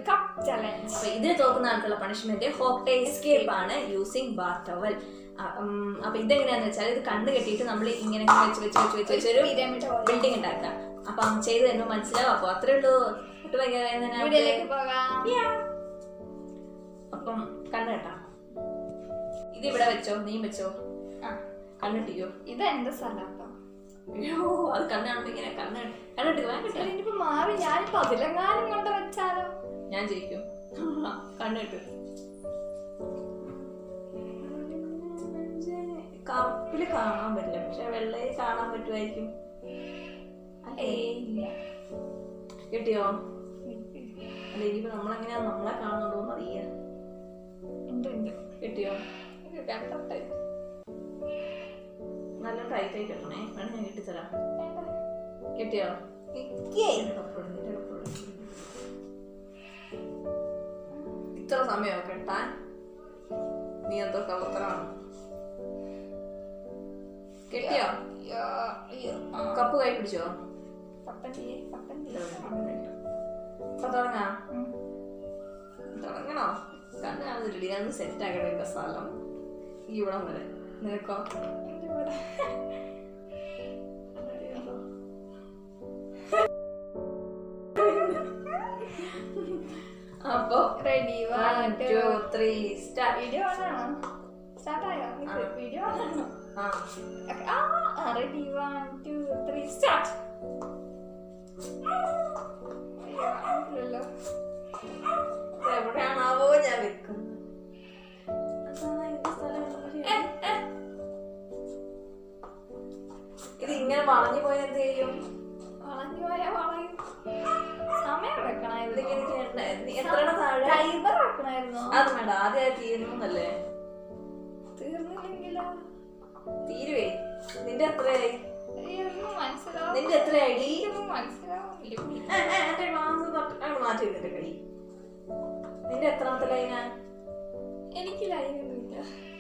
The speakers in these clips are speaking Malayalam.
കപ്പ് ചലഞ്ച് അപ്പൊ ഇതിന് തോക്കുന്ന ആൾക്കുള്ള പണിഷ്മെന്റ് ഹോക്ടേ എസ്കേപ്പ് ആണ് യൂസിങ് ബാർ ടവൽ അപ്പൊ ഇതെങ്ങനെയാന്ന് വെച്ചാൽ ഇത് കണ്ണ് കെട്ടിയിട്ട് നമ്മൾ ഇങ്ങനെ വെച്ച് വെച്ച് വെച്ച് വെച്ച് വെച്ചൊരു പിരമിഡ് പോലെ ബിൽഡിംഗ് ഉണ്ടാക്കാം അപ്പൊ ചെയ്ത് തരുമ്പോൾ മനസ്സിലാവും അപ്പൊ അത്രേ ഉള്ളൂ ഒട്ടും ഭയങ്കര വേദന വീഡിയോയിലേക്ക് പോകാം അപ്പം കണ്ണ് കെട്ടാം ഇത് ഇവിടെ വെച്ചോ നീ വെച്ചോ ആ, കണ്ണിട്ടിക്കോ ഇത് എന്റെ സ്ഥലത്തോ അയ്യോ അത് കണ്ണ് കാണുമ്പോ ഇങ്ങനെ കണ്ണ് കണ്ണിട്ട് വേണ്ട ഇനിയിപ്പോ മാറി ഞാനിപ്പോ അതിലെങ്ങാനും കൊണ്ട് വെച്ചാലോ ഞാൻ ജയിക്കും കണ്ണിട്ട് കപ്പില് കാണാൻ പറ്റില്ല പക്ഷെ വെള്ളയിൽ കാണാൻ പറ്റുമായിരിക്കും ഏയ് കിട്ടിയോ അല്ല ഇനിയിപ്പോ നമ്മളെങ്ങനെയാ നമ്മളെ കാണുന്നുണ്ടോന്ന് അറിയാ ഉണ്ട് ഉണ്ട് കിട്ടിയോ ഇത് കണ്ടോട്ടെ നല്ല ടൈറ്റ് ആയി കിട്ടണേ വേണം ഞാൻ കിട്ടിത്തരാം വേണ്ട. കിട്ടിയോ ഇക്കേ. എന്റെ കപ്പോട്, എന്റെ കപ്പോട്. ഇത്ര സമയമോ കെട്ടാൻ നീ എന്തോ കള്ളത്തരാണ് കിട്ടിയോ അയ്യോ, അയ്യോ. ആ, കപ്പ് കൈ പിടിച്ചോ കപ്പൻ തീയെ, കപ്പൻ ഇതാ തീയെ. ഇവിടെ. അപ്പൊ തുടങ്ങാ ഉം. തുടങ്ങണോ കണ്ണ് കാണുന്നില്ല ഞാൻ സെറ്റ് ആക്കണ എന്റെ സ്ഥലം ഈ ഇവിടം വരെ നിനക്കോ എന്റെ ഇവിടെ. അപ്പൊ Ready, one, one two. Two three start video ഓണാണോ സ്റ്റാർട്ട് ആയോ ആ. വീഡിയോ ഓണാണോ ആ Okay. ആ ready one two three start എവിടെയാണാവോ ഞാൻ വെക്കുന്നത് അതാ ഇതിന്റെ സ്ഥലം എവിടെ? ഇത് ഇങ്ങനെ വളഞ്ഞു പോയാൽ എന്ത് ചെയ്യും വളഞ്ഞു പോയാ വളയും സമയം വെക്കണായിരുന്നു ഇതിങ്ങനെ ചെയ്യണ്ടേ? നീ എത്രയുടെ താഴെ ടൈമർ വെക്കണായിരുന്നു അത് വേണ്ട ആദ്യമായി തീരുന്നല്ലേ തീർന്നില്ലെങ്കിലോ തീരുവേ നിന്റെ എത്രയായി അയ്യൊന്നും മനസ്സിലാവും നിന്റെ എത്രയായി എനിക്കൊന്നും മനസ്സിലാവുന്നില്ല ഏ, ഏ, എന്റെ ഗ്ലാസ് തൊട്ട് അങ്ങോട്ട് മാറ്റി വെക്ക് നിന്റെ കൈ നിന്റെ എത്രാമത്തെ ലൈനാ എനിക്ക് ലൈനൊന്നുമില്ല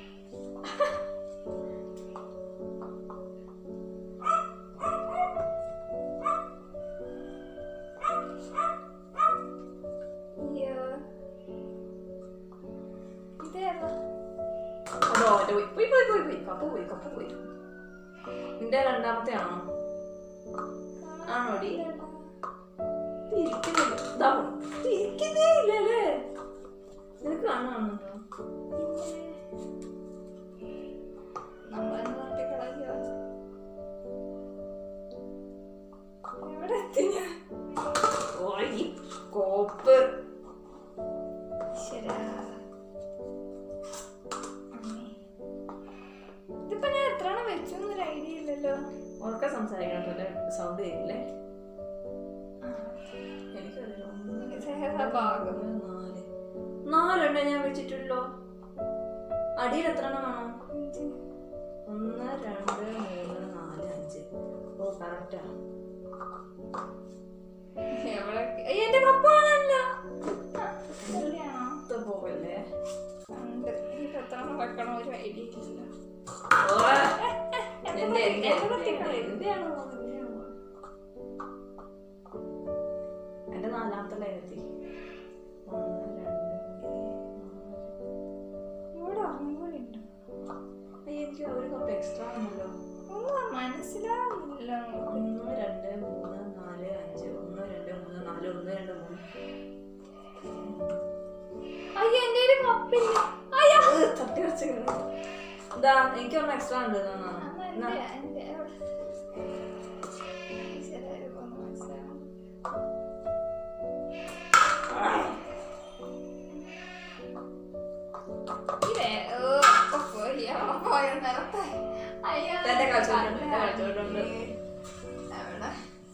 അയ്യോ. ഇതേതാ? അതോ മറ്റേ പോയി പോയി പോയി പോയി പോയി കപ്പ് പോയി കപ്പ് പോയി നിന്റെ രണ്ടാമത്തെ ആണോ ആണോടി? തിരിക്കുന്നില്ല ഇതാ പോണു. തിരിക്കുന്നേ ഇല്ലല്ലേ നിനക്ക് കാണുന്നുണ്ടോ നമ്മളെന്ന് പറഞ്ഞിട്ട് കളയോ? എവിടെ എത്തി ഞാൻ? ഓയ് കോപ്പ് ശരാ. അമ്മേ. ഇതിപ്പോ ഞാൻ എത്ര വെച്ചു എന്നൊരു ഐഡിയ ഇല്ലല്ലോ ഉറക്കെ സംസാരിക്കണം പോലെ സൗണ്ട് കേട്ടില്ലേ എനിക്കറിയില്ല ഒന്ന് ചേതാ ഭാഗം നാല് നാലെണ്ണം ഞാൻ വെച്ചിട്ടുള്ളൂ അടിയിൽ എത്ര എണ്ണം വേണം അഞ്ച്. ഒന്ന് രണ്ട് മൂന്ന് നാല് അഞ്ച് ഓ കറക്റ്റാ എവിടെ അയ്യ, എന്റെ കപ്പാണല്ല വെള്ളയാണോ പോവല്ലേ ഉണ്ട് എനിക്ക് എത്ര വെക്കണം ഒരു ഐഡിയ ഇല്ല ഓ, നിന്റെ എന്റെ എന്റെ കുട്ടികളെ. എന്റെയാണോ എന്റെയാണോ? എന്റെ നാലാമത്തെ ലൈനെത്തി ഒന്ന് രണ്ട് ഇവിടെ ഒരെണ്ണം കൂടി ഉണ്ട് അയ്യ, എനിക്ക് ഒരു കപ്പ് എക്സ്ട്രാ ആണല്ലോ ഒന്നും മനസ്സിലാവില്ല ഒന്ന് രണ്ട് മൂന്ന് നാല് അഞ്ച് ഒന്ന് രണ്ട് മൂന്ന് നാല് ഒന്ന് രണ്ട് മൂന്ന് അയ്യോ എന്റെ ഒരു കപ്പില്ല അയ്യോ ഏ, തട്ടി വെച്ച് ഇതാ എനിക്ക് ഒരെണ്ണം എക്സ്ട്രാ ഉണ്ട് തന്നാ. അമ്മ എന്നാ. എന്റെ എന്റെ എവിടെ? ശരിയായിരുന്നു, ഒന്നും മനസ്സിലാവുന്നില്ല. ഇതേ, ഓ, അപ്പൊ പോയി, അവൻ പോയ നേരത്തെ. അയ്യോ, എന്റെ കളിച്ചോണ്ടുണ്ട്, എന്റെ കളിച്ചോണ്ടുണ്ട്. എവിടെ?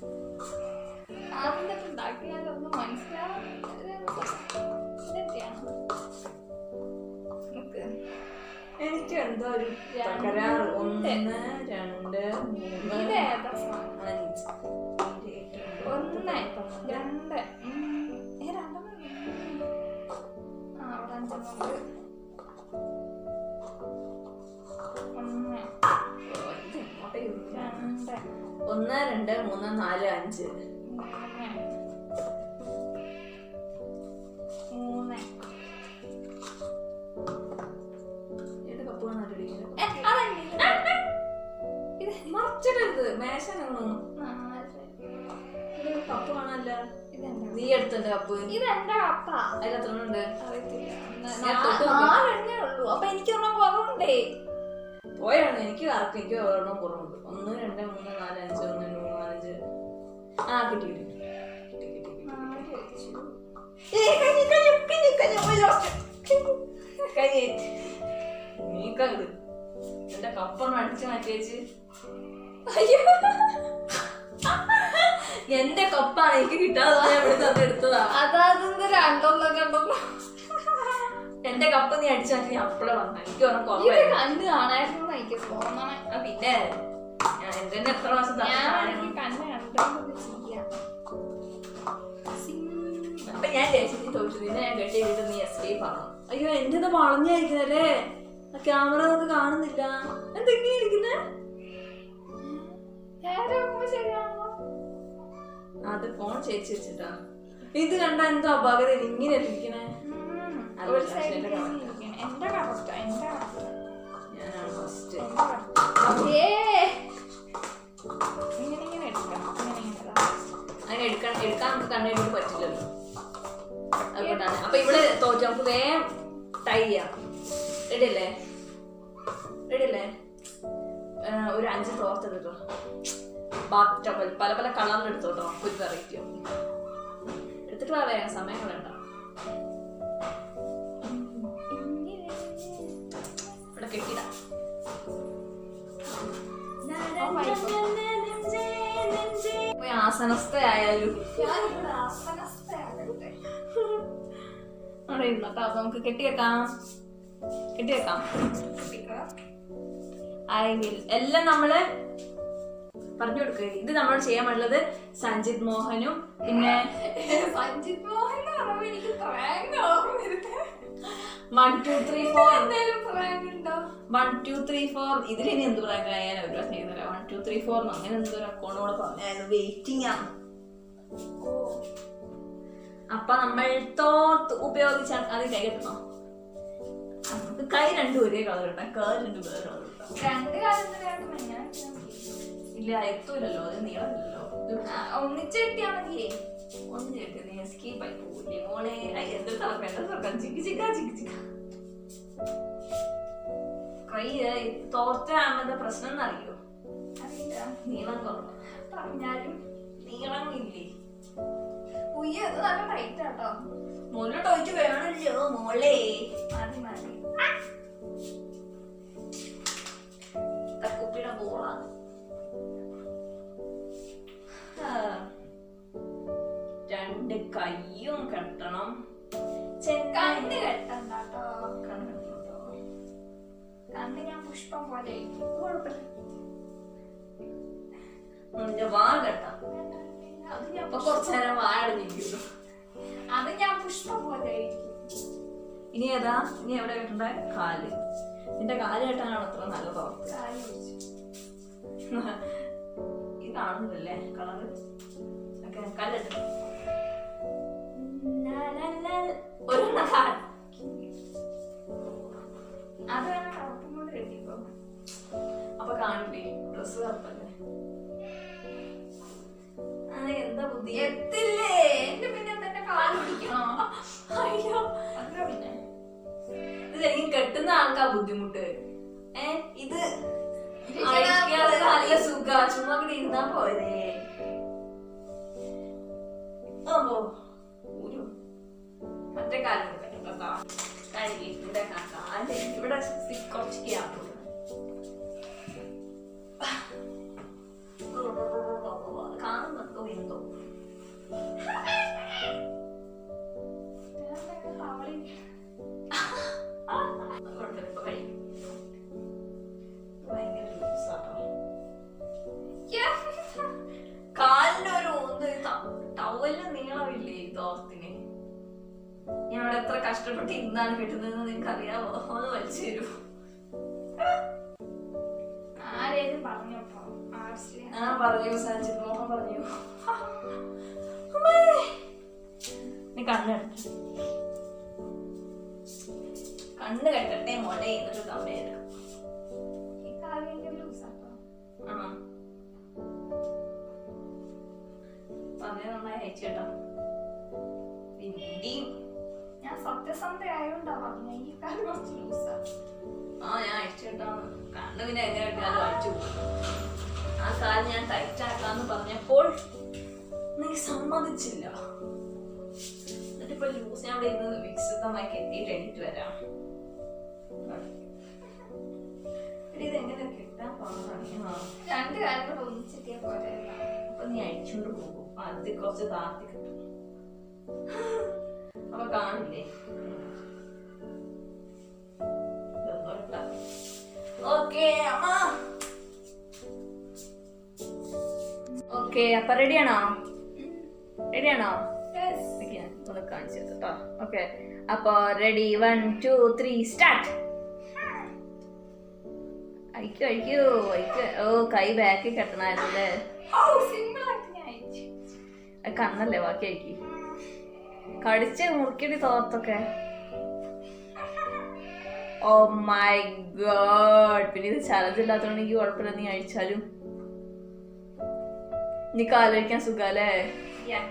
ആദ്യം തൊട്ട് ഉണ്ടാക്കിയാലൊന്നും മനസ്സിലാവുന്നില്ല. ഇതെന്താ? ഇതെന്തിയാണ്? നോക്ക്. എനിക്ക് എന്തോ ഒരു തകരാറ് ഒന്ന് രണ്ട് മൂന്ന് ഇതേതാ സാധനം? അഞ്ച് ഏഴ്, എട്ട്, ഒമ്പത്, ഒന്ന് പത്ത്, പന്ത്രണ്ട്. രണ്ട് ഉം. ഏ, രണ്ടെണ്ണം ഇല്ലേ? ആ അവിടെ അഞ്ചെണ്ണം ഉണ്ട് ഒന്ന് ഓ, ഇത് എങ്ങോട്ടേ ഇരുന്നു? രണ്ട് ഒന്ന് രണ്ട് മൂന്ന് നാല് അഞ്ച് മൂന്ന് മേശ കാണുന്നു നാല്. കപ്പ് കാണാനല്ല ഇതെന്താ? നീ എടുത്തന്റെ കപ്പ് ഇതെന്റെ കപ്പ അതിൽ എത്ര ഉണ്ട് അറിയത്തില്ല ന- ഞാൻ നാ- തൊട്ട് നോക്കാം. നാലെണ്ണേ ഉള്ളൂ അപ്പൊ എനിക്കൊരെണ്ണം കുറവുണ്ടേ പോയാണ് എനിക്ക് കറക്റ്റ് എനിക്ക് ഒരെണ്ണം കുറവുണ്ട് ഒന്ന് രണ്ട് മൂന്ന് നാല് അഞ്ച് ഒന്ന് രണ്ട് മൂന്ന് നാലഞ്ച് ആ കിട്ടി കിട്ടി കിട്ടി കിട്ടി കിട്ടി നാല് വെച്ചു ഏയ് കഞ്ഞി, കഞ്ഞി, കഞ്ഞി, കഞ്ഞി, പോയി lost. കഞ്ഞി. നീക്കങ്ങട്. എന്റെ കപ്പൊന്ന് അടിച്ചു മാറ്റി വെച്ച് അയ്യോ എന്റെ കപ്പാണ് എനിക്ക് കിട്ടാതെ ഞാൻ ഇവിടെ തന്നെ എടുത്തതാ അതായത് രണ്ടെണ്ണം കണ്ടെണ്ണം എന്റെ കപ്പ് നീ അടിച്ചു മാറ്റി അപ്പളെ വന്ന എനിക്ക് ഒരെണ്ണം ഇത് കുറവായിരുന്നു കണ്ണ് കാണായിരുന്നു എനിക്ക് തോന്നണേ ആ, പിന്നെ ഞാൻ എന്റെ തന്നെ എത്ര മാസം തന്ന ഞാൻ സാധനം. എനിക്ക് കണ്ണ് കണ്ടോണ്ട് ചെയ്യാം അപ്പൊ ഞാൻ ചേച്ചി തോറ്റു നിന്നെ ഞാൻ കെട്ടി ചെയ്തിട്ട് നീ എസ്കേപ്പ് ആണോ അയ്യോ എന്റെ വളഞ്ഞായിരിക്കുന്നല്ലേ ക്യാമറ നമുക്ക് കാണുന്നില്ല എന്തെങ്കിലും ഇരിക്കുന്നേ നേരെ ശരിയാണോ അത് ഫോൺ ചേച്ചി വെച്ചിട്ടാ ഇത് കണ്ട എന്തോ അപാകത ഇങ്ങനെ ഇരിക്കണേ അത് ഒരു പക്ഷേ സൈഡിൽ എന്റെ correct. ഇരിക്കണം എന്റെ കറക്റ്റാ എന്റെ കറക്റ്റാ ഞാനാണ് ഫസ്റ്റ് എന്റെ correct. ഏ ഇങ്ങനെ ഇങ്ങനെ എടുക്കണം ഇങ്ങനെ ഇങ്ങനെ ഇതാ. അങ്ങനെ എടുക്കാൻ എടുക്കാൻ നമുക്ക് കണ്ണുകൊണ്ട് പറ്റില്ലല്ലോ അതുകൊണ്ടാണ് അപ്പൊ ഇവിടെ തോറ്റു നമുക്ക് വേഗം ടൈ ചെയ്യാം റെഡി അല്ലേ റെഡി അല്ലേ ആ, ഒരു അഞ്ച് തോർത്ത് എടുത്തോ ബാത്ത് ടവൽ പല പല കളറിൽ എടുത്തോട്ടോ ഒരു വെറൈറ്റി എടുത്തിട്ട് വാ വേഗം സമയം കളയണ്ട ഇവിടെ കെട്ടിടാം പോയി ആസനസ്ഥയായാലും ഞാനിവിടെ ആസനസ്ഥയാകട്ടെ. അവിടെ ഇരുന്നോട്ടോ അപ്പൊ നമുക്ക് കെട്ടിവെക്കാം കെട്ടിവെക്കാം കുട്ടികളെ. ഐ വിൽ എല്ലാം നമ്മള് പറഞ്ഞു കൊടുക്കുക ഇത് നമ്മളോട് ചെയ്യാൻ പാടുള്ളത് സഞ്ജിത് മോഹനും പിന്നെ സഞ്ജിത് മോഹൻ പറയുമ്പോ എനിക്ക് പ്രാങ്ക് ഓർമ്മ വരുന്നത്. വൺ ടു ത്രീ ഫോർ എന്തേലും പ്രാങ്ക് ഉണ്ടോ വൺ ടു ത്രീ ഫോർ ഇതിൽ ഇനി എന്ത് പറയാൻ ഞാൻ ഒരു പ്രാവശ്യം ചെയ്യുന്നില്ല വൺ ടു ത്രീ ഫോർ അങ്ങനെ എന്തോ ഒരു അക്കൗണ്ട് കൂടെ പറഞ്ഞായിരുന്നു വെയിറ്റിംഗ് ആണ് ഓ അപ്പൊ നമ്മൾ തോർത്ത് ഉപയോഗിച്ചാൽ അത് കൈ കെട്ടണം നമുക്ക് കൈ രണ്ടും ഒരേ കളർ ഇട്ടാം കാൽ രണ്ടും വേറെ കളർ ഇട്ടാം രണ്ട് കാലം രണ്ടും എങ്ങനെ വെച്ചാ മതി? ഇല്ല എത്തൂലല്ലോ അത് നീളമില്ലല്ലോ ഇത് ആ, ഒന്നിച്ച് കിട്ടിയാ മതിയേ ഒന്ന് ചേർത്ത് നീ എസ്കേപ്പ് ആയി പോവില്ലേ മോളെ ഐ, എന്ത് തുറക്കാം എന്താ തുറക്കാം ചിക്ക് ചിക്ക ചിക്ക് ചിക്ക കൈ തോർത്താകുമ്പോ പ്രശ്നം എന്നറിയോ അറിയില്ല നീളം കുറവ് പറഞ്ഞാലും നീളം ഇല്ലേ ഉയ്യ ഇത് നല്ല ടൈറ്റ് ആട്ടോ മുന്നോട്ട് ഒഴിച്ച് വേണമല്ലോ മോളെ മതി മതി തക്കുപ്പിയുടെ പോള രണ്ട് കയ്യും കെട്ടണം ചെങ്കാലിന്റെ കണ്ണ് കെട്ടണ്ട കേട്ടോ കണ്ണ് കെട്ടണം ട്ടോ. കണ്ണ് ഞാൻ പുഷ്പം പോലെ ഇരിക്കും. കുഴപ്പമില്ല നിന്റെ വാ കെട്ടാം വേണ്ട, വേണ്ട. അത് ഞാൻ അപ്പൊ കുറച്ചു നേരം വാ അടഞ്ഞിരിക്കുന്നു അത് ഞാൻ പുഷ്പം പോലെ ഇരിക്കും ഇനി ഏതാ ഇനി എവിടെ കെട്ടണ്ട കാല് നിന്റെ കാല് കെട്ടാനാണ് അത്ര നല്ലതോ കാല് പിടിച്ചു ഇത് കാണുന്നില്ലേ കളറ് ഓക്കെ കല്ലിട്ട് ഒരു കാൽ അത് വേണം കറുപ്പും കൊണ്ട് കെട്ടിക്കോ അപ്പൊ കാണില്ലേ ഡ്രസ് കറുപ്പല്ലേ ആ, എന്താ ബുദ്ധി എത്തില്ലേ എന്റെ പിന്നെ തന്നെ കാല് പിടിക്കണോ അയ്യോ അത്ര പിന്നെ ഇത് ശരിക്കും കെട്ടുന്ന ആൾക്കാ ബുദ്ധിമുട്ട് ഏ ഇത് ഇരിക്കാൻ അഴിക്കാതെ നല്ല സുഖ ചുമ്മാ കൂടി ഇരുന്നാ പോരെ അപ്പോ ഒരു മറ്റേ കാലം കേട്ടോ കഴുകി ഇവിടെ കാല് ഇവിടെ സി- കുറച്ച് ഗ്യാപ്പ് കാണുന്നോ എന്തോ ഞാൻ തവളി അതുകൊണ്ട് ഇപ്പൊ കഴിയും ഭയങ്കര ലൂസാട്ടോ കാലിനൊരു ഒന്ന് ടവലിന് നീളമില്ലേ ഈ തോർത്തിന് ഞാൻ അവിടെ എത്ര കഷ്ടപ്പെട്ട് ഇന്നാണ് കിട്ടുന്നതെന്ന് നിങ്ങൾക്ക് അറിയാവോ ഒന്ന് വലിച്ചു തരൂ ആരേലും പറഞ്ഞോട്ടോ ആർട്സിലെ ആ പറഞ്ഞു സഞ്ജിത് മോഹൻ പറഞ്ഞു അമ്മേ. നീ കണ്ണെടുത്തു കണ്ണ് കെട്ടട്ടെ മോളെ എന്നിട്ട് കമ്മയെടുക്കും ഈ കാല് ഭയങ്കര ലൂസാട്ടോ ആണോ നന്നായി നന്നായി അയച്ചു കേട്ടോ പിന്നെയും ഞാൻ സത്യസന്ധ ആയോണ്ടാ പറഞ്ഞ ഈ കാല് കുറച്ച് ലൂസാ ആ ഞാൻ അയച്ചു കേട്ടോ കണ്ണു പിന്നെ എങ്ങനെ കിട്ടിയാലും അയച്ചു ആ കാര്യം ഞാൻ ടൈറ്റ് ആക്കാന്ന് പറഞ്ഞപ്പോൾ നീ സമ്മതിച്ചില്ല എന്നിട്ടിപ്പോ ലൂസ് ഞാൻ അവിടെ ഇരുന്ന് വികസിതമായി കെട്ടിയിട്ട് എണീറ്റ് വരാം എടി, ഇതെങ്ങനെ കിട്ടാൻ പാടാണ് ആ രണ്ട് കാര്യം കൂടെ ഒന്നിച്ചിട്ടിയ പോലെ അപ്പൊ നീ അഴിച്ചോണ്ട് പോകും അത് കുറച്ച് താത്തി കിട്ടും അപ്പൊ കാണില്ലേ ഓക്കെ അമ്മ ഓക്കെ അപ്പൊ റെഡിയാണോ റെഡിയാണോ ഒന്ന് കാണിച്ചു കേട്ടോ ഓക്കെ അപ്പൊ ready one two three start അയക്കൂ അയക്കൂ അയക്കൂ ഓ കൈ ബാക്കിൽ കെട്ടണായിരുന്നു അല്ലേ ഓ സിമ്പിൾ ആയിട്ട് ഞാൻ അയച്ചു അത് കണ്ണല്ലേ ബാക്കി അയക്കി കടിച്ച് മുറുക്കിടി തോർത്തൊക്കെ ഓ മൈ ഗോഡ് പിന്നെ ഇത് ചലഞ്ച് ഇല്ലാത്തതുകൊണ്ട് എനിക്ക് കുഴപ്പമില്ല നീ അഴിച്ചാലും നീ കാലഴിക്കാൻ സുഖല്ലേ Yeah.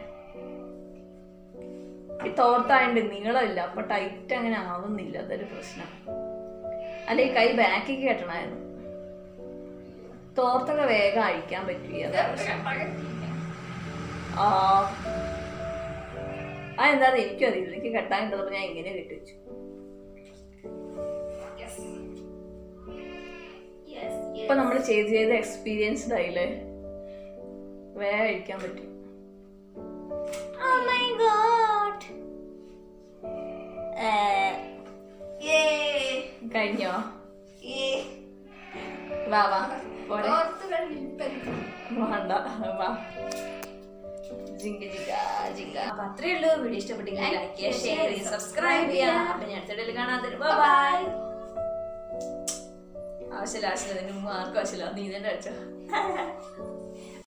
ഈ തോർത്തായോണ്ട് നീളമില്ല അപ്പൊ ടൈറ്റ് അങ്ങനെ ആവുന്നില്ല അതൊരു പ്രശ്നം അല്ലെ കൈ ബാക്കിൽ കെട്ടണായിരുന്നു തോർത്തൊക്കെ വേഗം അഴിക്കാൻ പറ്റില്ല അതാ പ്രശ്നം ആ ആ എന്താന്ന് എനിക്കും അറിയില്ല എനിക്ക് കെട്ടാൻ കിട്ടുന്നപ്പോ ഞാൻ ഇങ്ങനെ കെട്ടിച്ചു Yes. Yes, yes. ഇപ്പൊ നമ്മൾ ചെയ്ത് ചെയ്ത് എക്സ്പീരിയൻസ്ഡ് ആയില്ലേ വേഗം അഴിക്കാൻ പറ്റും Oh my god. കഴിഞ്ഞോ വാ വാ പോരെ ഓർത്തുകൾ വിൽപ്പന. വേണ്ട വാ ജിങ്ക ജിങ്ക ജിങ്ക അപ്പൊ അത്രേ ഉള്ളൂ വീഡിയോ ഇഷ്ടപ്പെട്ടെങ്കിൽ ലൈക്ക് ചെയ്യുക ഷെയർ ചെയ്യുക സബ്സ്ക്രൈബ് ചെയ്യുക അപ്പൊ ഞാൻ അടുത്ത കാണാൻ ബൈ ആവശ്യമില്ല ആവശ്യമില്ല നിന്റെ മുമ്പ് ആർക്കും ആവശ്യമില്ല നീ തന്നെ അടിച്ചോ